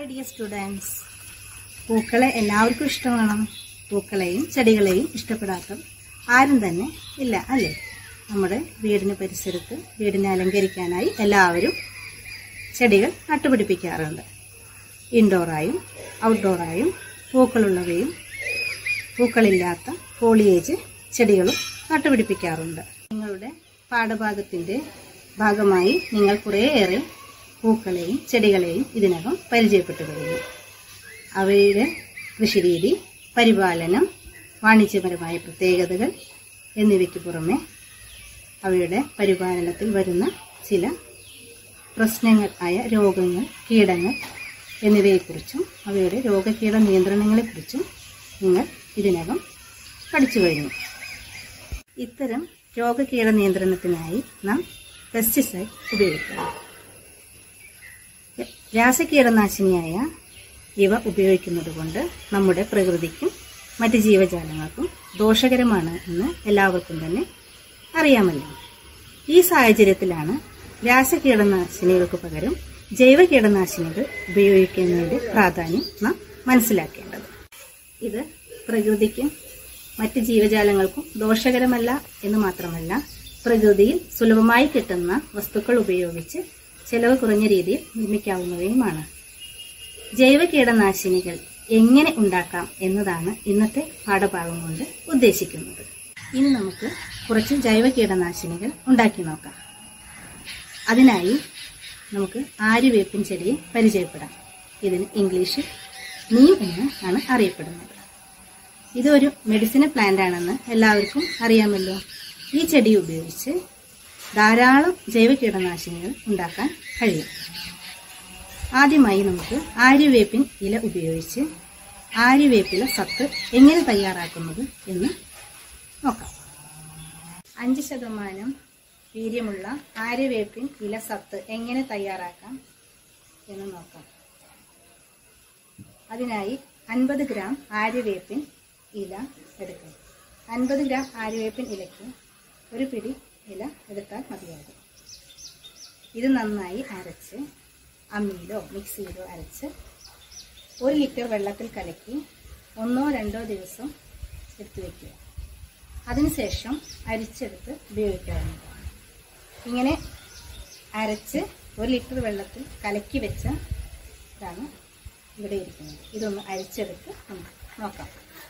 dear students പൂക്കളെ എല്ലാവർക്കും ഇഷ്ടമാണ് പൂക്കളെയും ചെടികളെയും ഇഷ്ടപ്പെടാത്ത ആരും തന്നെ ഇല്ല അല്ലേ നമ്മുടെ വീടിന് പരിസരത്ത് വീടിനെ അലങ്കരിക്കാനായി എല്ലാവരും ചെടികൾ നട്ടുപിടിപ്പിക്കാറുണ്ട് ഇൻഡോറായും ഔട്ട്ഡോറായും പൂക്കളുള്ളവയും പൂക്കളില്ലാത്ത ഫോളിയേജ് ചെടികളും നട്ടുപിടിപ്പിക്കാറുണ്ട് നിങ്ങളുടെ പാഠഭാഗത്തിൻ്റെ ഭാഗമായി നിങ്ങൾ കുറേയേറെ പൂക്കളെയും ചെടികളെയും ഇതിനകം പരിചയപ്പെട്ടു കഴിഞ്ഞു അവയുടെ കൃഷിരീതി പരിപാലനം വാണിജ്യപരമായ പ്രത്യേകതകൾ എന്നിവയ്ക്ക് പുറമെ അവയുടെ പരിപാലനത്തിൽ വരുന്ന ചില പ്രശ്നങ്ങൾ ആയ രോഗങ്ങൾ കീടങ്ങൾ എന്നിവയെക്കുറിച്ചും അവയുടെ രോഗകീട നിയന്ത്രണങ്ങളെക്കുറിച്ചും നിങ്ങൾ ഇതിനകം പഠിച്ചു കഴിഞ്ഞു ഇത്തരം രോഗകീട നിയന്ത്രണത്തിനായി നാം പെസ്റ്റിസൈഡ് ഉപയോഗിക്കുന്നു രാസകീടനാശിനിയായ ഇവ ഉപയോഗിക്കുന്നത് കൊണ്ട് നമ്മുടെ പ്രകൃതിക്കും മറ്റ് ജീവജാലങ്ങൾക്കും ദോഷകരമാണ് എന്ന് എല്ലാവർക്കും തന്നെ അറിയാമല്ലോ ഈ സാഹചര്യത്തിലാണ് രാസകീടനാശിനികൾക്ക് പകരം ജൈവ കീടനാശിനികൾ ഉപയോഗിക്കുന്നതിന്റെ പ്രാധാന്യം നാം മനസ്സിലാക്കേണ്ടത് ഇത് പ്രകൃതിക്കും മറ്റ് ജീവജാലങ്ങൾക്കും ദോഷകരമല്ല എന്ന് മാത്രമല്ല പ്രകൃതിയിൽ സുലഭമായി കിട്ടുന്ന വസ്തുക്കൾ ഉപയോഗിച്ച് ചെലവ് കുറഞ്ഞ രീതിയിൽ നിർമ്മിക്കാവുന്നവയുമാണ് ജൈവ കീടനാശിനികൾ എങ്ങനെ ഉണ്ടാക്കാം എന്നതാണ് ഇന്നത്തെ പാഠഭാഗം കൊണ്ട് ഉദ്ദേശിക്കുന്നത് ഇനി നമുക്ക് കുറച്ച് ജൈവ കീടനാശിനികൾ ഉണ്ടാക്കി നോക്കാം അതിനായി നമുക്ക് ആര്യവേപ്പിൻ ചെടിയെ പരിചയപ്പെടാം ഇതിന് ഇംഗ്ലീഷിൽ നീം എന്ന് ആണ് അറിയപ്പെടുന്നത് ഇതൊരു മെഡിസിനൽ പ്ലാന്റ് ആണെന്ന് എല്ലാവർക്കും അറിയാമല്ലോ ഈ ചെടി ഉപയോഗിച്ച് ധാരാളം ജൈവ കീടനാശിനികൾ ഉണ്ടാക്കാൻ കഴിയും ആദ്യമായി നമുക്ക് ആര്യവേപ്പിൻ ഇല ഉപയോഗിച്ച് ആര്യവേപ്പില സത്ത് എങ്ങനെ തയ്യാറാക്കുന്നത് എന്ന് നോക്കാം അഞ്ച് ശതമാനം വീര്യമുള്ള ആര്യവേപ്പിൻ ഇല സത്ത് എങ്ങനെ തയ്യാറാക്കാം എന്ന് നോക്കാം അതിനായി അൻപത് ഗ്രാം ആര്യവേപ്പിൻ ഇല എടുക്കണം അൻപത് ഗ്രാം ആര്യവേപ്പിൻ ഇലയ്ക്ക് ഒരു പിടി ഇല എടുത്താൽ മതിയാകും ഇത് നന്നായി അരച്ച് അമ്മിയിലോ മിക്സിയിലോ അരച്ച് ഒരു ലിറ്റർ വെള്ളത്തിൽ കലക്കി ഒന്നോ രണ്ടോ ദിവസം എടുത്തു വയ്ക്കുക അതിനുശേഷം അരിച്ചെടുത്ത് ഉപയോഗിക്കാവുന്നതാണ് ഇങ്ങനെ അരച്ച് ഒരു ലിറ്റർ വെള്ളത്തിൽ കലക്കി വെച്ച ഇതാണ് ഇവിടെ ഇരിക്കുന്നത് ഇതൊന്ന് അരിച്ചെടുത്ത് നമുക്ക് നോക്കാം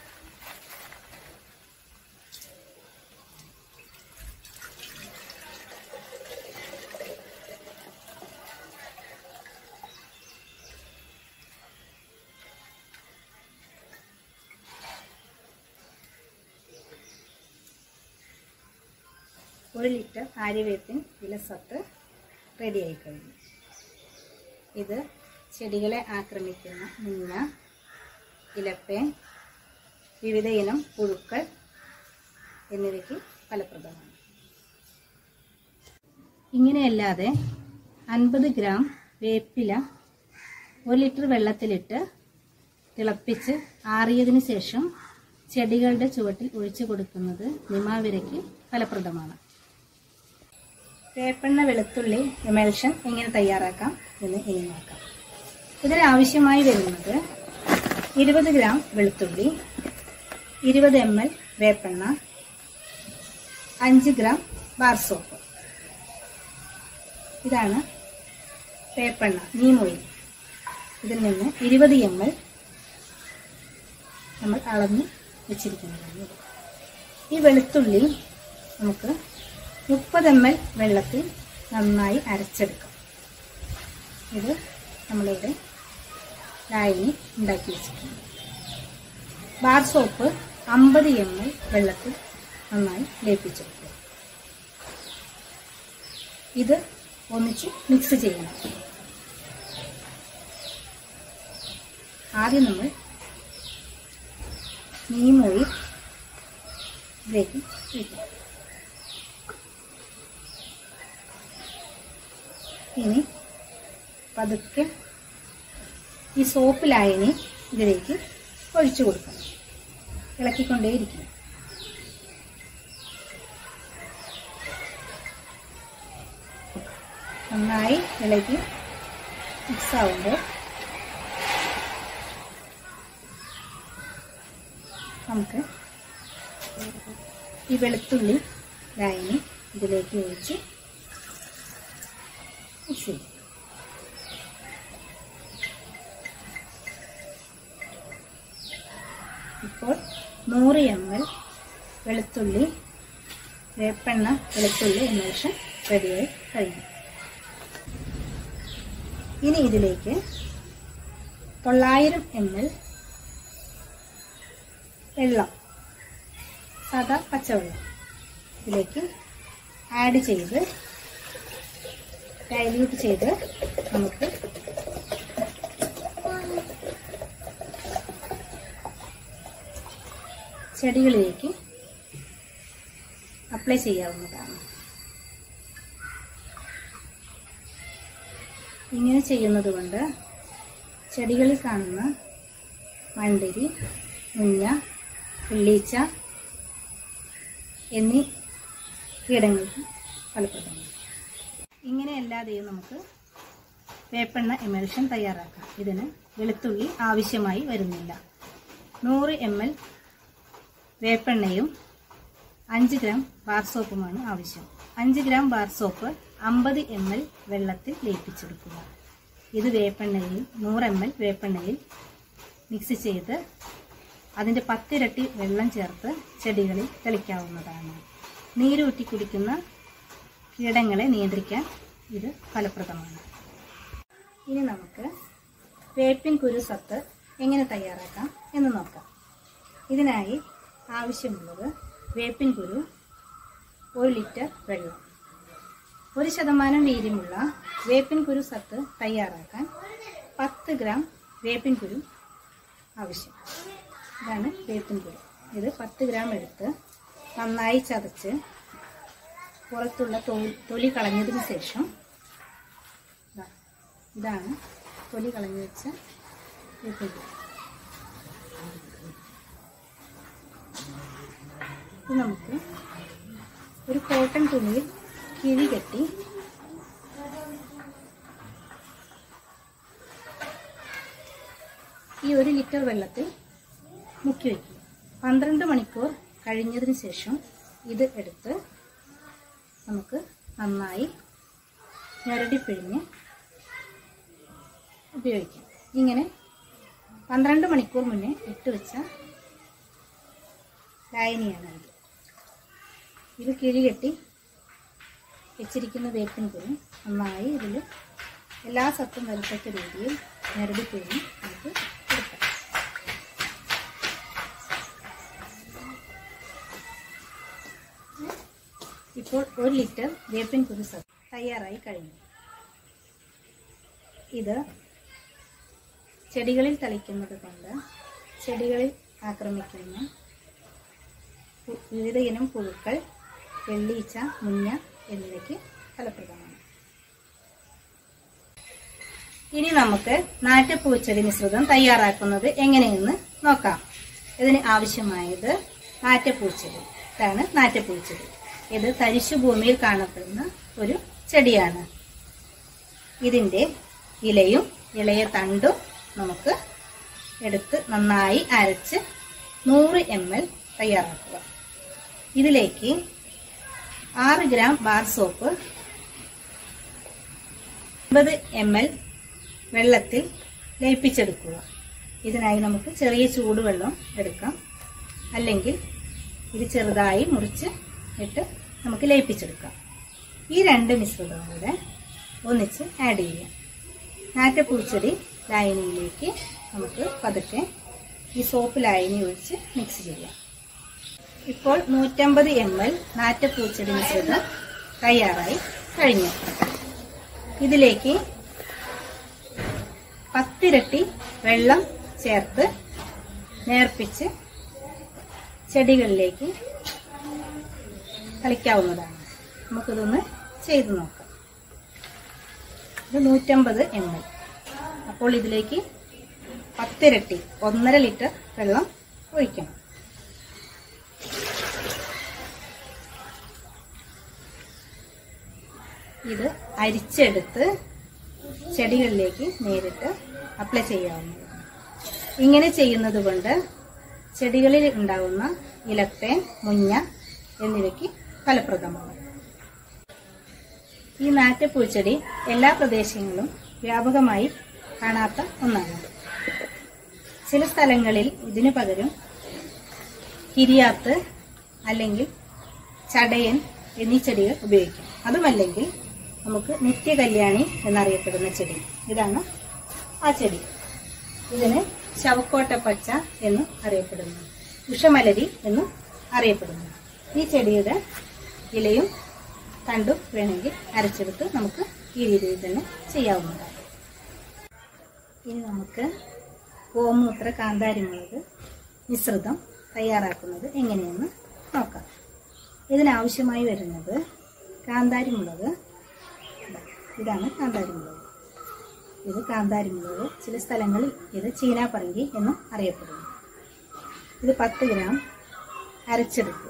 ഒരു ലിറ്റർ ആര്യവേപ്പിൻ ഇലസത്ത് റെഡിയായി കഴിഞ്ഞു ഇത് ചെടികളെ ആക്രമിക്കുന്ന മുഞ്ഞ ഇലപ്പേൻ വിവിധ ഇനം പുഴുക്കൾ എന്നിവയ്ക്ക് ഫലപ്രദമാണ് ഇങ്ങനെയല്ലാതെ അൻപത് ഗ്രാം വേപ്പില ഒരു ലിറ്റർ വെള്ളത്തിലിട്ട് തിളപ്പിച്ച് ആറിയതിനു ശേഷം ചെടികളുടെ ചുവട്ടിൽ ഒഴിച്ചു കൊടുക്കുന്നത് നിമാവിരയ്ക്ക് ഫലപ്രദമാണ് വേപ്പെണ്ണ വെളുത്തുള്ളി എമൽഷൻ എങ്ങനെ തയ്യാറാക്കാം എന്ന് ഇനി നോക്കാം ഇതിന് ആവശ്യമായി വരുന്നത് ഇരുപത് ഗ്രാം വെളുത്തുള്ളി ഇരുപത് എം എൽ വേപ്പെണ്ണ അഞ്ച് ഗ്രാം ബാർ സോപ്പ് ഇതാണ് വേപ്പെണ്ണ നീം ഓയിൽ ഇതിൽ നിന്ന് ഇരുപത് എം എൽ നമ്മൾ അളന്ന് വെച്ചിരിക്കുന്നതാണ് ഈ വെളുത്തുള്ളി നമുക്ക് മുപ്പത് എം എൽ വെള്ളത്തിൽ നന്നായി അരച്ചെടുക്കാം ഇത് നമ്മളിവിടെ ലായനി ഉണ്ടാക്കി വെച്ചിട്ടുണ്ട് ബാർ സോപ്പ് അമ്പത് എം എൽ വെള്ളത്തിൽ നന്നായി ലയിപ്പിച്ചെടുക്കുക ഇത് ഒന്നിച്ച് മിക്സ് ചെയ്യണം ആദ്യം നമ്മൾ നീം ഓയിൽ ഇതിലേക്ക് ഒഴിക്കാം ഇനി പതുക്കെ ഈ സോപ്പ് ലായനി ഇതിലേക്ക് ഒഴിച്ചു കൊടുക്കണം ഇളക്കിക്കൊണ്ടേയിരിക്കണം നന്നായി ഇളക്കി മിക്സ് ആവുമ്പോൾ നമുക്ക് ഈ വെളുത്തുള്ളി ലായനി ഇതിലേക്ക് ഒഴിച്ച് മിക്സ് ചെയ്യും ഇപ്പോൾ നൂറ് എം എൽ വെളുത്തുള്ളി വേപ്പെണ്ണ വെളുത്തുള്ളി എമൽഷൻ റെഡിയായി കഴിഞ്ഞു ഇനി ഇതിലേക്ക് തൊള്ളായിരം എം എൽ വെള്ളം സാധാ പച്ചവെള്ളം ഇതിലേക്ക് ആഡ് ചെയ്ത് ഡൈല്യൂട്ട് ചെയ്ത് നമുക്ക് ചെടികളിലേക്ക് അപ്ലൈ ചെയ്യാവുന്നതാണ് ഇങ്ങനെ ചെയ്യുന്നത് കൊണ്ട് ചെടികളിൽ കാണുന്ന മണ്ടിരി മുഞ്ഞ വെള്ളീച്ച എന്നീ കീടങ്ങൾക്ക് ഫലപ്രദമാണ് ഇങ്ങനെയല്ലാതെയും നമുക്ക് വേപ്പെണ്ണ എമൽഷൻ തയ്യാറാക്കാം ഇതിന് വെളുത്തുള്ളി ആവശ്യമായി വരുന്നില്ല നൂറ് എം എൽ വേപ്പെണ്ണയും അഞ്ച് ഗ്രാം ബാർ സോപ്പുമാണ് ആവശ്യം അഞ്ച് ഗ്രാം ബാർ സോപ്പ് അമ്പത് എം എൽ വെള്ളത്തിൽ ലയിപ്പിച്ചെടുക്കുക ഇത് വേപ്പെണ്ണയിൽ നൂറ് എം എൽ വേപ്പെണ്ണയിൽ മിക്സ് ചെയ്ത് അതിൻ്റെ പത്തിരട്ടി വെള്ളം ചേർത്ത് ചെടികളിൽ തെളിക്കാവുന്നതാണ് നീരൂറ്റി കുടിക്കുന്ന കീടങ്ങളെ നിയന്ത്രിക്കാൻ ഇത് ഫലപ്രദമാണ് ഇനി നമുക്ക് വേപ്പിൻ കുരു സത്ത് എങ്ങനെ തയ്യാറാക്കാം എന്ന് നോക്കാം ഇതിനായി ആവശ്യമുള്ളത് വേപ്പിൻ കുരു ഒരു ലിറ്റർ വെള്ളം ഒരു ശതമാനം വീര്യമുള്ള വേപ്പിൻ കുരു സത്ത് തയ്യാറാക്കാൻ പത്ത് ഗ്രാം വേപ്പിൻ കുരു ആവശ്യം ഇതാണ് വേപ്പിൻ കുരു ഇത് പത്ത് ഗ്രാം എടുത്ത് നന്നായി ചതച്ച് പുറത്തുള്ള തൊ- തൊലി കളഞ്ഞതിന് ശേഷം ദാ, ഇതാണ് തൊലി കളഞ്ഞു വെച്ച വേപ്പിൻ കുരു ഇത് നമുക്ക് ഒരു കോട്ടൺ തുണിയിൽ കിഴി കെട്ടി ഈ ഒരു ലിറ്റർ വെള്ളത്തിൽ മുക്കി വയ്ക്കുക പന്ത്രണ്ട് മണിക്കൂർ കഴിഞ്ഞതിന് ശേഷം ഇത് എടുത്ത് നമുക്ക് നന്നായി ഞെരടിപ്പിഴിഞ്ഞ് ഉപയോഗിക്കാം ഇങ്ങനെ പന്ത്രണ്ട് മണിക്കൂർ മുന്നേ ഇട്ട് വെച്ച ലായനിയാണ് ഇത് ഇത് കിഴി കെട്ടി വെച്ചിരിക്കുന്ന വേപ്പിൻ കുരു നന്നായി ഇതിൽ എല്ലാ സത്തും വരത്തക്ക രീതിയിൽ ഞെരടിപ്പിഴിഞ്ഞ് നമുക്ക് എടുക്കാം ഇപ്പോൾ ഒരു ലിറ്റർ വേപ്പിൻ കുരു സത്ത് തയ്യാറായി കഴിഞ്ഞു ഇത് ചെടികളിൽ തളിക്കുന്നത് കൊണ്ട് ചെടികളിൽ ആക്രമിക്കുന്ന പു- വിവിധ ഇനം പുഴുക്കൾ വെള്ളീച്ച മുഞ്ഞ എന്നിവയ്ക്ക് ഫലപ്രദമാണ് ഇനി നമുക്ക് നാറ്റപ്പൂച്ചെടി മിശ്രിതം തയ്യാറാക്കുന്നത് എങ്ങനെയെന്ന് നോക്കാം ഇതിന് ആവശ്യമായത് നാറ്റപ്പൂച്ചെടി ഇതാണ് നാറ്റപ്പൂച്ചെടി ഇത് തരിശു ഭൂമിയിൽ കാണപ്പെടുന്ന ഒരു ചെടിയാണ് ഇതിന്റെ ഇലയും ഇളയ തണ്ടും നമുക്ക് എടുത്ത് നന്നായി അരച്ച് നൂറ് എം എൽ തയ്യാറാക്കുക ഇതിലേക്ക് ആറ് ഗ്രാം ബാർ സോപ്പ് അമ്പത് എം എൽ വെള്ളത്തിൽ ലയിപ്പിച്ചെടുക്കുക ഇതിനായി നമുക്ക് ചെറിയ ചൂടുവെള്ളം എടുക്കാം അല്ലെങ്കിൽ ഇത് ചെറുതായി മുറിച്ച് ഇട്ട് നമുക്ക് ലയിപ്പിച്ചെടുക്കാം ഈ രണ്ട് മിശ്രിതവും കൂടെ ഒന്നിച്ച് ആഡ് ചെയ്യാം നാറ്റപ്പൂച്ചെടി ലായനിയിലേക്ക് നമുക്ക് പതുക്കെ ഈ സോപ്പ് ലായനി ഒഴിച്ച് മിക്സ് ചെയ്യാം ഇപ്പോൾ നൂറ്റമ്പത് എം എൽ നാറ്റപ്പൂച്ചെടി മിശ്രിതം തയ്യാറായി കഴിഞ്ഞു ഇതിലേക്ക് പത്തിരട്ടി വെള്ളം ചേർത്ത് നേർപ്പിച്ച് ചെടികളിലേക്ക് കളിക്കാവുന്നതാണ് നമുക്കിതൊന്ന് ചെയ്തു നോക്കാം ഇത് നൂറ്റമ്പത് എം എൽ അപ്പോൾ ഇതിലേക്ക് പത്തിരട്ടി ഒന്നര ലിറ്റർ വെള്ളം ഒഴിക്കണം ഇത് അരിച്ചെടുത്ത് ചെടികളിലേക്ക് നേരിട്ട് അപ്ലൈ ചെയ്യാവുന്നതാണ് ഇങ്ങനെ ചെയ്യുന്നത് കൊണ്ട് ചെടികളിൽ ഉണ്ടാകുന്ന ഇലത്തേൻ മുഞ്ഞ എന്നിവയ്ക്ക് ഫലപ്രദമാണ് ഈ നാറ്റപ്പൂച്ചെടി എല്ലാ പ്രദേശങ്ങളിലും വ്യാപകമായി കാണാത്ത ഒന്നാണ് ചില സ്ഥലങ്ങളിൽ ഇതിനു പകരം കിരിയാത്ത് അല്ലെങ്കിൽ ചടയൻ എന്നീ ചെടികൾ ഉപയോഗിക്കും അതുമല്ലെങ്കിൽ നമുക്ക് നിത്യകല്യാണി എന്നറിയപ്പെടുന്ന ചെടി ഇതാണ് ആ ചെടി ഇതിന് ശവക്കോട്ടപ്പച്ച എന്നും അറിയപ്പെടുന്നു ഉഷമലരി എന്നും അറിയപ്പെടുന്നു ഈ ചെടിയുടെ ഇലയും തണ്ടും വേണമെങ്കിൽ അരച്ചെടുത്ത് നമുക്ക് ഈ രീതിയിൽ തന്നെ ചെയ്യാവുന്നതാണ് ഇനി നമുക്ക് ഗോമൂത്ര കാന്താരിമുളക് മിശ്രിതം തയ്യാറാക്കുന്നത് എങ്ങനെയെന്ന് നോക്കാം ഇതിനാവശ്യമായി വരുന്നത് കാന്താരിമുളക് ഇതാ, ഇതാണ് കാന്താരിമുളക് ഇത് കാന്താരിമുളക് ചില സ്ഥലങ്ങളിൽ ഇത് ചീനാപ്പറങ്കി എന്നും അറിയപ്പെടുന്നു ഇത് പത്ത് ഗ്രാം അരച്ചെടുക്കുക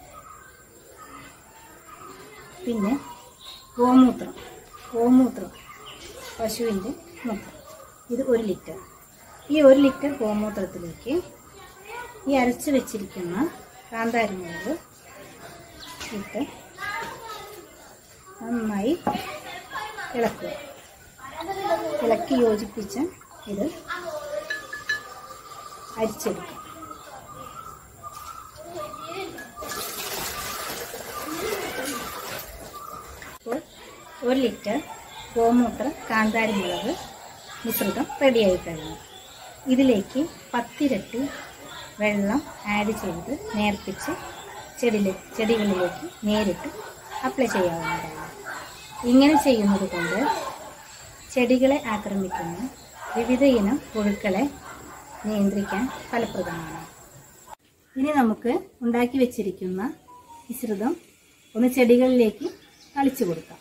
പിന്നെ ഗോമൂത്രം ഗോമൂത്രം പശുവിൻ്റെ മൂത്രം ഇത് ഒരു ലിറ്റർ ഈ ഒരു ലിറ്റർ ഗോമൂത്രത്തിലേക്ക് ഈ അരച്ച് വെച്ചിരിക്കുന്ന കാന്താരിമുളക് ഇട്ട് നന്നായി ഇളക്കുക ഇളക്കി യോജിപ്പിച്ച് ഇത് അരിച്ചെടുക്കും അപ്പോൾ ഒരു ലിറ്റർ ഗോമൂത്ര കാന്താരിമുളക് മിശ്രിതം റെഡിയായി കഴിഞ്ഞു ഇതിലേക്ക് പത്തിരട്ടി വെള്ളം ആഡ് ചെയ്ത് നേർപ്പിച്ച് ചെടിയിലെ ചെടികളിലേക്ക് നേരിട്ട് അപ്ലൈ ചെയ്യാവുന്നതാണ് ഇങ്ങനെ ചെയ്യുന്നത് കൊണ്ട് ചെടികളെ ആക്രമിക്കുന്ന വിവിധ ഇനം പുഴുക്കളെ നിയന്ത്രിക്കാൻ ഫലപ്രദമാണ് ഇനി നമുക്ക് ഉണ്ടാക്കി വെച്ചിരിക്കുന്ന മിശ്രിതം ഒന്ന് ചെടികളിലേക്ക് തളിച്ചു കൊടുക്കാം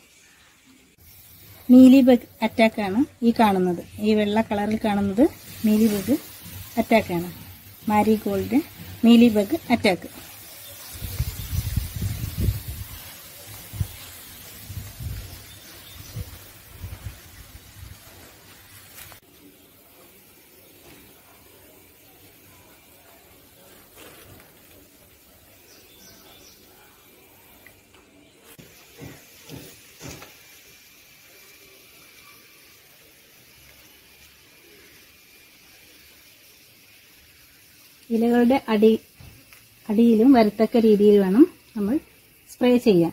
മീലി ബഗ് അറ്റാക്കാണ് ഈ കാണുന്നത് ഈ വെള്ള കളറിൽ കാണുന്നത് മീലി ബഗ് അറ്റാക്കാണ് മാരിഗോൾഡ് മീലി ബഗ് അറ്റാക്ക് ഇലകളുടെ അടി അടിയിലും വരത്തക്ക രീതിയിൽ വേണം നമ്മൾ സ്പ്രേ ചെയ്യാൻ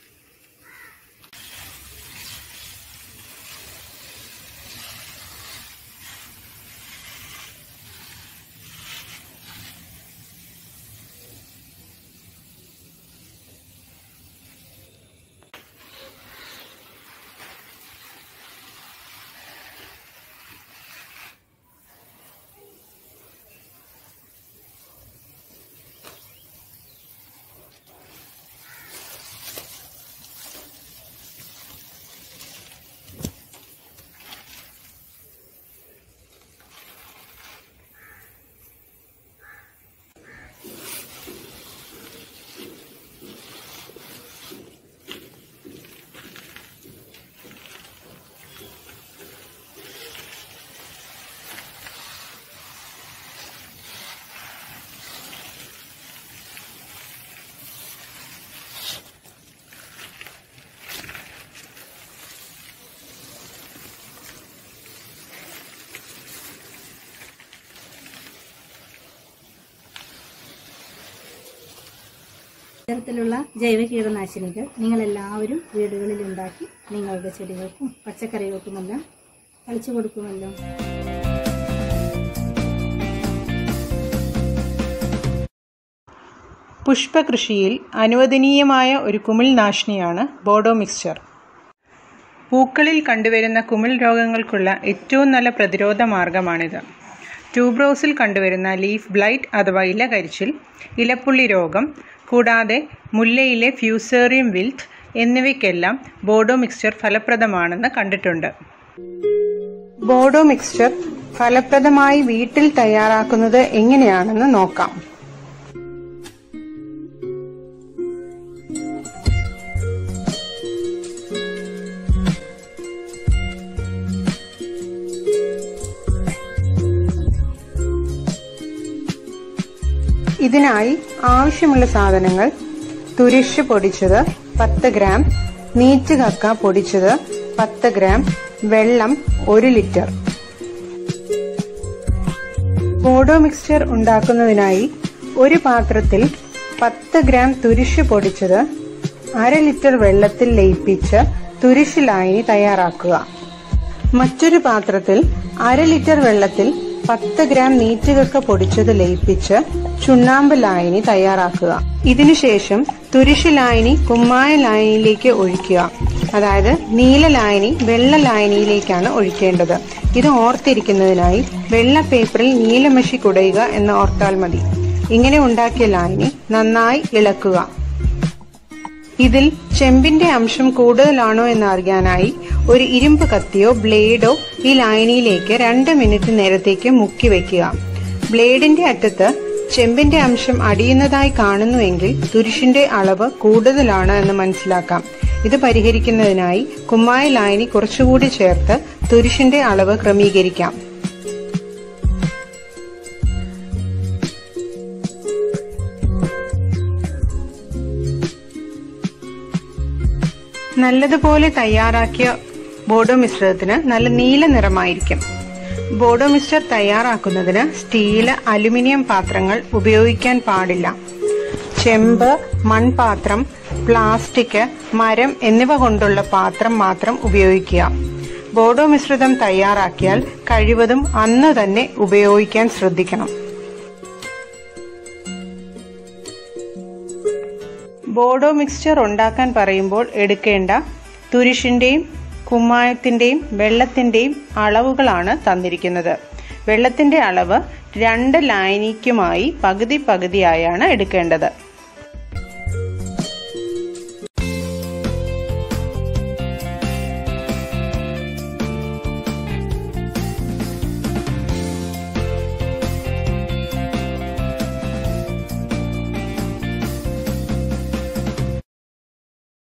ഇത്തരത്തിലുള്ള ജൈവ കീടനാശിനികൾ നിങ്ങൾ എല്ലാവരും വീടുകളിൽ ഉണ്ടാക്കി നിങ്ങളുടെ ചെടികൾക്കും പച്ചക്കറികൾക്കുമെല്ലാം കളിച്ചു കൊടുക്കുമല്ലോ പുഷ്പകൃഷിയിൽ അനുവദനീയമായ ഒരു കുമിൾ നാശിനിയാണ് ബോഡോ മിക്സ്ചർ പൂക്കളിൽ കണ്ടുവരുന്ന കുമിൾ രോഗങ്ങൾക്കുള്ള ഏറ്റവും നല്ല പ്രതിരോധ മാർഗമാണിത് ട്യൂബ്രോസിൽ കണ്ടുവരുന്ന ലീഫ് ബ്ലൈറ്റ് അഥവാ ഇലകരിച്ചിൽ ഇലപ്പുള്ളി രോഗം കൂടാതെ മുല്ലയിലെ ഫ്യൂസേറിയം വിൽറ്റ് എന്നിവയ്ക്കെല്ലാം ബോഡോ മിക്സ്ചർ ഫലപ്രദമാണെന്ന് കണ്ടിട്ടുണ്ട് ബോഡോ മിക്സ്ചർ ഫലപ്രദമായി വീട്ടിൽ തയ്യാറാക്കുന്നത് എങ്ങനെയാണെന്ന് നോക്കാം ഇതിനായി ആവശ്യമുള്ള സാധനങ്ങൾ തുരിശ് പൊടിച്ചത് പത്ത് ഗ്രാം നീറ്റ് കക്ക പൊടിച്ചത് പത്ത് ഗ്രാം വെള്ളം ഒരു ലിറ്റർ ബോഡോ മിക്സ്ചർ ഉണ്ടാക്കുന്നതിനായി ഒരു പാത്രത്തിൽ പത്ത് ഗ്രാം തുരിശ് പൊടിച്ചത് അര ലിറ്റർ വെള്ളത്തിൽ ലയിപ്പിച്ച് തുരിശ് ലായനി തയ്യാറാക്കുക മറ്റൊരു പാത്രത്തിൽ അര ലിറ്റർ വെള്ളത്തിൽ പത്ത് ഗ്രാം നീറ്റുകക്ക പൊടിച്ചത് ലയിപ്പിച്ച് ചുണ്ണാമ്പ് ലായനി തയ്യാറാക്കുക ഇതിനുശേഷം തുരിശ് ലായനി കുമ്മായ ലായനിയിലേക്ക് ഒഴിക്കുക അതായത് നീല ലായനി വെള്ള ലായനിയിലേക്കാണ് ഒഴിക്കേണ്ടത് ഇത് ഓർത്തിരിക്കുന്നതിനായി വെള്ള പേപ്പറിൽ നീലമഷി കുടയുക എന്ന് ഓർത്താൽ മതി ഇങ്ങനെ ഉണ്ടാക്കിയ ലായനി നന്നായി ഇളക്കുക ഇതിൽ ചെമ്പിന്റെ അംശം കൂടുതലാണോ എന്ന് അറിയാനായി ഒരു ഇരുമ്പ് കത്തിയോ ബ്ലേഡോ ഈ ലായനിയിലേക്ക് രണ്ട് മിനിറ്റ് നേരത്തേക്ക് മുക്കി വെക്കുക ബ്ലേഡിന്റെ അറ്റത്ത് ചെമ്പിന്റെ അംശം അടിയുന്നതായി കാണുന്നുവെങ്കിൽ തുരിശിന്റെ അളവ് കൂടുതലാണ് എന്ന് മനസ്സിലാക്കാം ഇത് പരിഹരിക്കുന്നതിനായി കുമ്മായ ലായനി കുറച്ചുകൂടി ചേർത്ത് തുരിശിന്റെ അളവ് ക്രമീകരിക്കാം നല്ലതുപോലെ തയ്യാറാക്കിയ ബോഡോ മിശ്രിതത്തിന് നല്ല നീല നിറമായിരിക്കും ബോഡോ മിക്സ്ചർ തയ്യാറാക്കുന്നതിന് സ്റ്റീല് അലുമിനിയം പാത്രങ്ങൾ ഉപയോഗിക്കാൻ പാടില്ല ചെമ്പ് മൺപാത്രം പ്ലാസ്റ്റിക് മരം എന്നിവ കൊണ്ടുള്ള പാത്രം മാത്രം ഉപയോഗിക്കുക ബോഡോ മിശ്രിതം തയ്യാറാക്കിയാൽ കഴിവതും അന്ന് തന്നെ ഉപയോഗിക്കാൻ ശ്രദ്ധിക്കണം ബോഡോ മിക്സ്ചർ ഉണ്ടാക്കാൻ പറയുമ്പോൾ എടുക്കേണ്ട തുരിഷിന്റെയും കുമ്മായത്തിന്റെയും വെള്ളത്തിന്റെയും അളവുകളാണ് തന്നിരിക്കുന്നത് വെള്ളത്തിന്റെ അളവ് രണ്ട് ലായനിക്കുമായി പകുതി പകുതിയായാണ് എടുക്കേണ്ടത്